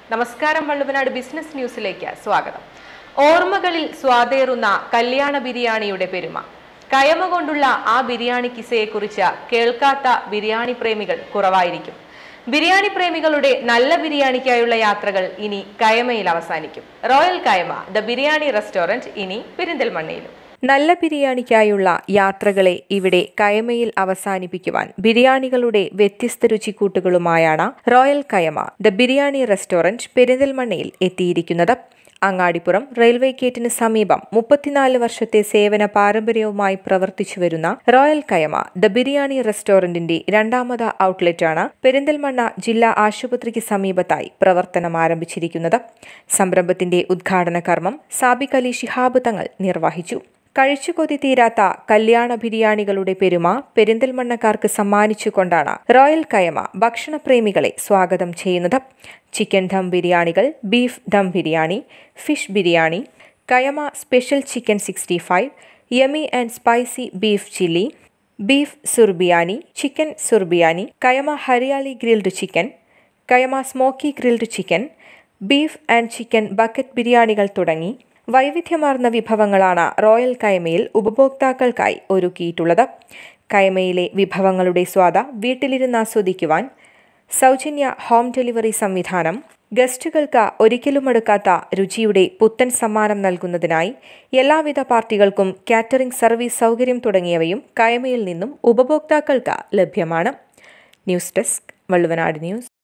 നമസ്കാരം വള്ളുവനാട് ബിസിനസ് ന്യൂസിലേക്ക് സ്വാഗതം ഓർമ്മകളിൽ സ്വാതേറുന്ന കല്യാണ ബിരിയാണിയുടെ പെരുമ കയമ കൊണ്ടുള്ള ആ ബിരിയാണി കിസയെക്കുറിച്ച് കേൾക്കാത്ത ബിരിയാണി പ്രേമികൾ കുറവായിരിക്കും ബിരിയാണി പ്രേമികളുടെ നല്ല ബിരിയാണിക്കായുള്ള യാത്രകൾ ഇനി കയമയിൽ അവസാനിക്കും royal Kayama the biryani restaurant ഇനി പെരിന്തൽമണ്ണയിലും നല്ല ബിരിയാണിക്കായുള്ള യാത്രകളെ ഇവിടെ കയമയിൽ അവസാനിപ്പിക്കുവാൻ ബിരിയാണികളുടെ വ്യത്യസ്ത രുചിക്കൂട്ടുകളുമായാണ് royal Kayama the biryani restaurant പെരിന്തൽമണ്ണയിൽ എത്തിയിരിക്കുന്നത് അങ്ങാടിപ്പുറം റെയിൽവേ ഗേറ്റിന് സമീപം മുപ്പത്തിനാല് വർഷത്തെ സേവന പാരമ്പര്യവുമായി പ്രവർത്തിച്ചു വരുന്ന റോയൽ കയമ ദ ബിരിയാണി റെസ്റ്റോറന്റിന്റെ രണ്ടാമത് ഔട്ട്ലെറ്റാണ് പെരിന്തൽമണ്ണ ജില്ലാ ആശുപത്രിക്ക് സമീപത്തായി പ്രവർത്തനം ആരംഭിച്ചിരിക്കുന്നത് സംരംഭത്തിന്റെ ഉദ്ഘാടന കർമ്മം സാബിക് അലി ശിഹാബ് തങ്ങൾ നിർവഹിച്ചു കഴിച്ചുകൊതി തീരാത്ത കല്യാണ ബിരിയാണികളുടെ പെരുമ പെരിന്തൽമണ്ണക്കാർക്ക് സമ്മാനിച്ചുകൊണ്ടാണ് റോയൽ കയമ ഭക്ഷണപ്രേമികളെ സ്വാഗതം ചെയ്യുന്നത് ചിക്കൻ ദം ബിരിയാണികൾ beef dum biryani fish biryani Kayama special chicken sixty five yummy and spicy beef chilli beef സുർബിയാനി ചിക്കൻ സുർബിയാനി Kayama hariyali grilled chicken Kayama smoky grilled chicken beef and chicken bucket ബിരിയാണികൾ തുടങ്ങി വൈവിധ്യമാർന്ന വിഭവങ്ങളാണ് റോയൽ കയമയിൽ ഉപഭോക്താക്കൾക്കായി ഒരുക്കിയിട്ടുള്ളത് കയമയിലെ വിഭവങ്ങളുടെ സ്വാദ വീട്ടിലിരുന്ന് ആസ്വദിക്കുവാൻ സൗജന്യ ഹോം ഡെലിവറി സംവിധാനം ഗസ്റ്റുകൾക്ക് ഒരിക്കലും എടുക്കാത്ത രുചിയുടെ പുത്തൻ സമ്മാനം നൽകുന്നതിനായി എല്ലാവിധ പാർട്ടികൾക്കും കാറ്ററിംഗ് സർവീസ് സൗകര്യം തുടങ്ങിയവയും കയമയിൽ നിന്നും ഉപഭോക്താക്കൾക്ക് ലഭ്യമാണ് ന്യൂസ് ഡെസ്ക് വള്ളുവനാട് ന്യൂസ്